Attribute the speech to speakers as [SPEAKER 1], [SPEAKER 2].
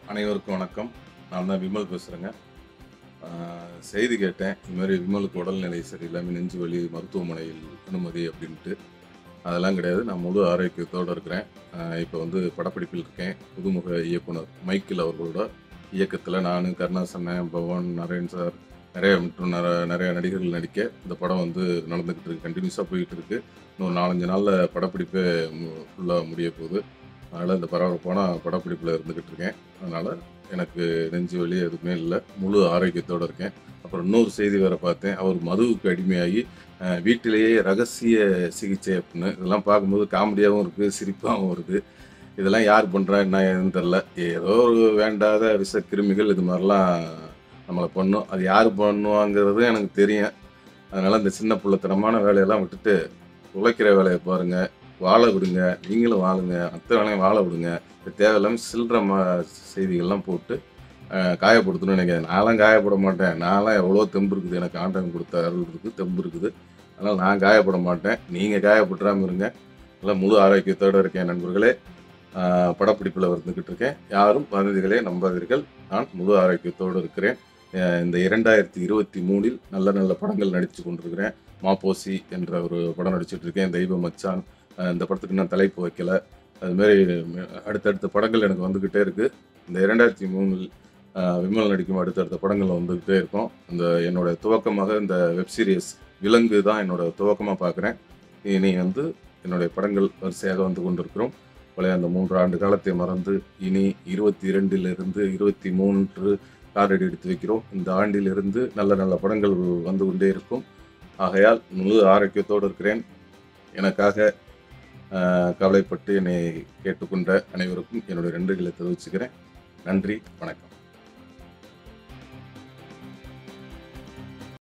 [SPEAKER 1] அனைவருக்கும் வணக்கம் நான் தான் விமல் பேசுகிறேங்க செய்தி கேட்டேன் இது மாதிரி விமலுக்கு உடல்நிலை சரியில்லாமல் நெஞ்சு வலி மருத்துவமனையில் அனுமதி அப்படின்ட்டு அதெல்லாம் கிடையாது நான் முழு ஆரோக்கியத்தோடு இருக்கிறேன் இப்போ வந்து படப்பிடிப்பில் இருக்கேன் புதுமுக இயக்குனர் மைக்கேல் அவர்களோட இயக்கத்தில் நான் கருணாசன்னன் பவன் நரேன் சார் நிறைய மற்றும் நிற- நிறைய நடிகர்கள் நடிக்க இந்த படம் வந்து நடந்துக்கிட்டு இருக்கு கண்டினியூஸாக போயிட்டு இருக்கு இன்னும் நாலஞ்சு நாளில் படப்பிடிப்பே ஃபுல்லாக முடிய போகுது அதனால் இந்த பரபரப்பான படப்பிடிப்பில் இருந்துக்கிட்டு இருக்கேன் அதனால் எனக்கு நெஞ்சு வலி எதுவுமே இல்லை முழு ஆரோக்கியத்தோடு இருக்கேன் அப்புறம் இன்னொரு செய்தி வேறு பார்த்தேன் அவர் மதுவுக்கு அடிமையாகி அஹ், வீட்டிலேயே ரகசிய சிகிச்சை அப்படின்னு இதெல்லாம் பார்க்கும்போது காமெடியாகவும் இருக்குது சிரிப்பாகவும் இருக்குது இதெல்லாம் யார் பண்ணுறா என்ன ஏதுன்னு தெரில ஏதோ ஒரு வேண்டாத விஷ கிருமிகள் இது மாதிரிலாம் நம்மளை பண்ணும் அது யார் பண்ணுவாங்கிறது எனக்கு தெரியும் அதனால் இந்த சின்ன பிள்ளைத்தனமான வேலையெல்லாம் விட்டுட்டு உழைக்கிற வேலையை பாருங்கள் வாழ விடுங்க நீங்களும் வாழுங்க மற்ற வேலையும் வாழ விடுங்க இது தேவையில்லாமல் சில்லற ம செய்திகள்லாம் போட்டு அஹ், காயப்படுத்தணும்னு நினைக்கிறேன் நான்லாம் காயப்பட மாட்டேன் நான்லாம் எவ்வளோ தெம்பு இருக்குது எனக்கு ஆண்டவன் கொடுத்த அருள் இருக்குது தெம்பு இருக்குது அதனால் நான் காயப்பட மாட்டேன் நீங்கள் காயப்பட்டுறாமல் இருங்க எல்லாம் முழு ஆரோக்கியத்தோடு இருக்கேன் நண்பர்களே அஹ், படப்பிடிப்பில் வந்துக்கிட்டு இருக்கேன் யாரும் வதந்திகளே நம்பாதீர்கள் நான் முழு ஆரோக்கியத்தோடு இருக்கிறேன் அஹ், இந்த இரண்டாயிரத்தி இருபத்தி மூணில் நல்ல நல்ல படங்கள் நடித்து கொண்டிருக்கிறேன் மாப்போசி என்ற ஒரு படம் நடிச்சிட்டு இருக்கேன் தெய்வ மச்சான் அஹ் இந்த படத்துக்கு இன்னும் தலைப்பு வைக்கல அதுமாரி அடுத்தடுத்த படங்கள் எனக்கு வந்துக்கிட்டே இருக்குது இந்த இரண்டாயிரத்தி மூணில் அஹ், விமல் நடிக்கும் அடுத்தடுத்த படங்கள் வந்துக்கிட்டே இருக்கும் இந்த என்னோட துவக்கமாக இந்த வெப் சீரிஸ் விலங்கு தான் என்னோட துவக்கமாக பார்க்குறேன் இனி வந்து என்னுடைய படங்கள் வரிசையாக வந்து கொண்டிருக்கிறோம் பழைய அந்த மூன்று ஆண்டு காலத்தை மறந்து இனி இருபத்தி இரண்டிலிருந்து இருபத்தி மூன்று காரடி எடுத்து வைக்கிறோம் இந்த ஆண்டிலிருந்து நல்ல நல்ல படங்கள் வந்து கொண்டே இருக்கும் ஆகையால் முழு ஆரோக்கியத்தோடு இருக்கிறேன் எனக்காக ஆஹ், கவலைப்பட்டு என்னை கேட்டுக்கொண்ட அனைவருக்கும் என்னுடைய நன்றிகளை தெரிவிச்சுக்கிறேன் நன்றி வணக்கம்